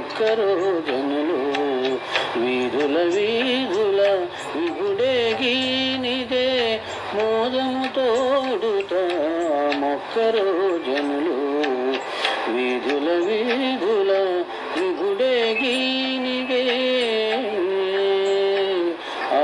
మొక్కరు జనులు వీధుల వీధుల విగుడేగినిదే మోదము తోడుతా మొక్కరు జనులు వీధుల వీధుల విగుడేగినిదే ఆ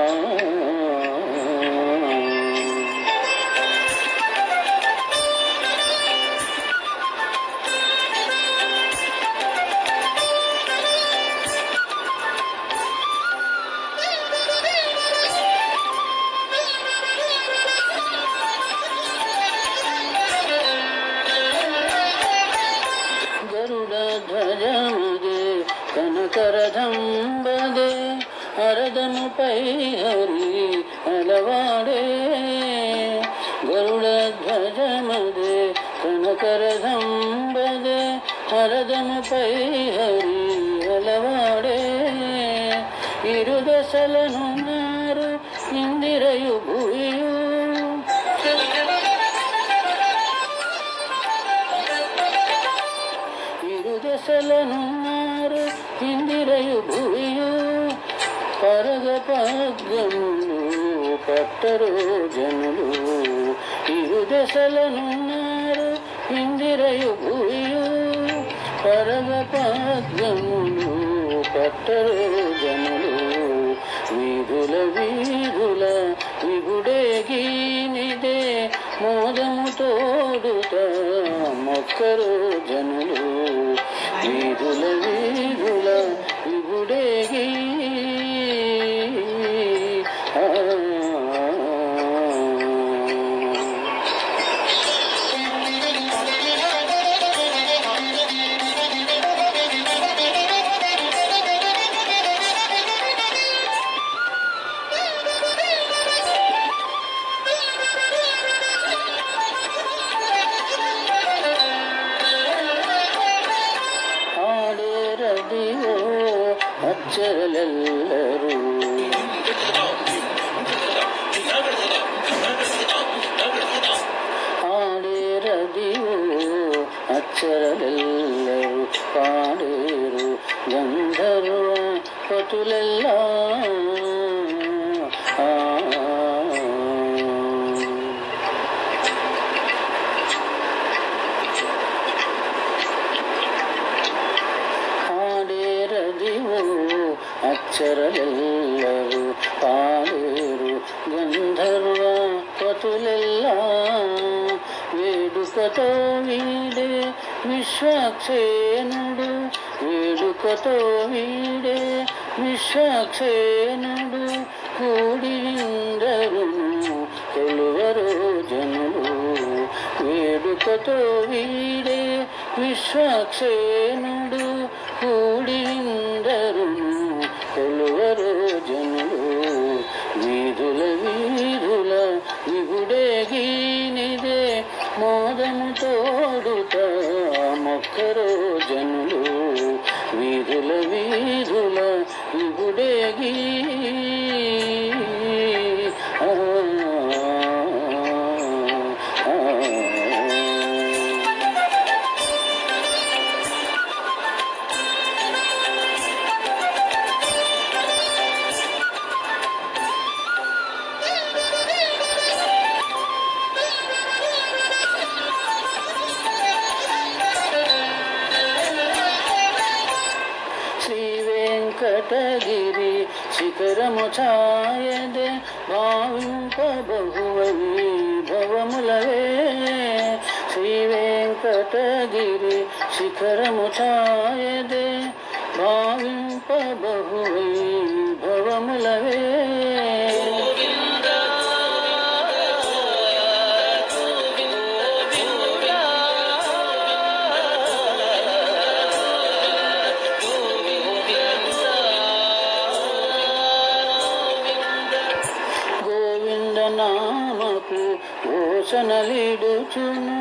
గరుడ ధ్వజముదే కనకరథంబదే అరదముపై హరి అలవాడే గరుడ ధ్వజముదే కనకరథంబదే అరదముపై హరి అలవాడే ఇరు దశలనున్నారు ఇందిరయు భూయు ఇరు దశలనున్నారు ఇందిరయు భూయు పరగ పగ్గములు పట్టరు జనులు ఇరు దశలనున్నారు ఇందిరయు భూయు పరగ పగ్గములు పట్టరు జనులు వీధుల వీధుల విగుడేగినిదే మోదము తోడుతా మొక్కరు జనులు వీధుల వీధుల విగుడేగి ఆ ఆడేరదివో అచ్చరలెల్లరు ఆడేరదివో అచ్చరలెల్లరు పాడేరు గంధర్వ పతులెల్లా ఆ ఆడేరదివో అచ్చరలెల్లరు పాడేరు గంధర్వ పతులెల్లా వేడుకతో వీడే విశ్వక్షేణుడు వేడుకతో వీడే విశ్వక్షేణుడు కూడి ఇందరును కొలువరు జనులు వేడుకతో వీడే విశ్వక్షేణుడు కూడి ఇందరును కొలువరు జనులు వీధుల వీధుల విగుడేగినిదే మోదము తోడుతా మొక్కరు జనులు వీధుల వీధుల విగుడేగి ఆ, ఆ, ఆ. శ్రీ వెంకటగిరి శిఖరము ఛాయదే భావింప బహువై భవములవే శ్రీ వెంకటగిరి శిఖరము ఛాయదే భావింప బహువై భవములవే గోవింద నామకు ఓసనలిడుచును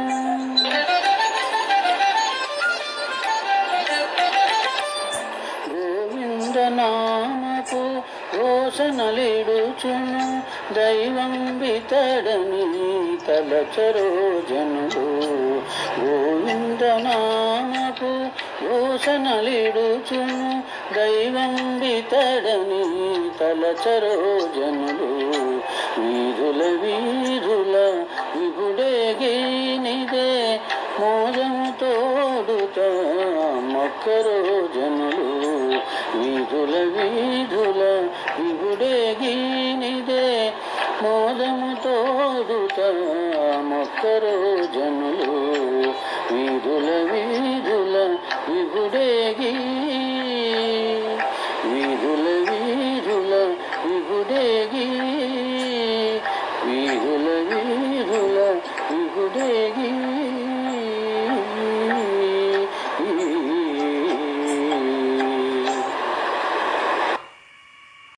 గోవింద నామకు ఓసనలిడుచును దైవం బితడని తలచరో జనులు గోవింద నామకు భూషణలిడుచును దైవం బితడని తలచరో జనులు వీధుల వీధుల విగుడేగినిదే మోదము తోడుత మొక్కరో జనులు వీధుల వీధుల విగుడేగినిదే మోదము తోడుత మొక్కరో జనులు వీధుల వీధుల విగుడేగి వీధుల వీధుల విగుడేగి వీధుల వీధుల